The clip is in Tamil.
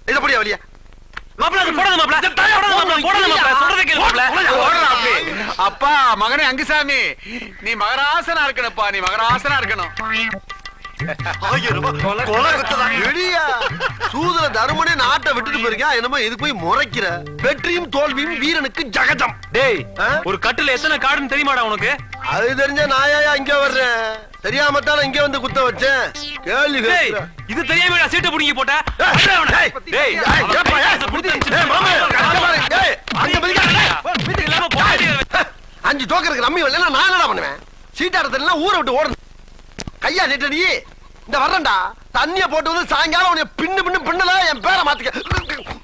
இத படியா வழியா மாப்பிள அது போடாத மாப்பிள போடாத மாப்பிள போடாத மாப்பிள சொல்றத கேளு மாப்பிள ஓடுறா அப்படி. அப்பா மகனே அங்குசாமி நீ மகராசனா இருக்கணும்ப்பா நீ மகராசனா இருக்கணும் ஆயிரம் ரூபாய் கொலை குத்ததான் எடியா சூதுல தருமனே நாட்டை விட்டுட்டு போயிருக்கா என்னமோ இது போய் முறைக்கிற வெற்றியும் தோல்வியும் வீரனுக்கு ஜகஜம் டேய் ஆ? ஒரு கட்டுல எத்தனை காடுன்னு தெரியுமாடா உனக்கு அது தெரிஞ்ச நாயா இங்க வர்றேன் தெரியாம தானே இங்க வந்து குத்த வச்சேன் கேள்வி டேய் கேட்கிற. இது தெரியாம சீட்டை புடிங்கி போட்ட ஏய், அடிடா அவனை. ஏய், டேய் ஏய், அவன் ஏப்பா, ஏய், கையை கொடுத்து அனுப்பிச்சு ஏய், மாமா, அங்க பாரு, ஏய், அங்க மிதிக்காத, ஏய், வீட்டுக்கு இல்லாம போகாதீங்க. அஞ்சு ஜோக்கருக்கு ரம்மி வரல நான் என்னடா பண்ணுவேன் சீட்டாடத்துல ஊரை விட்டு ஓடணும் கையா நீட்ட நீ இந்த வர்றேன்டா தண்ணிய போட்டு வந்து சாயங்காலம் உன்னை பின்னு பின்னு பின்னல என் பேரை மாத்திக்க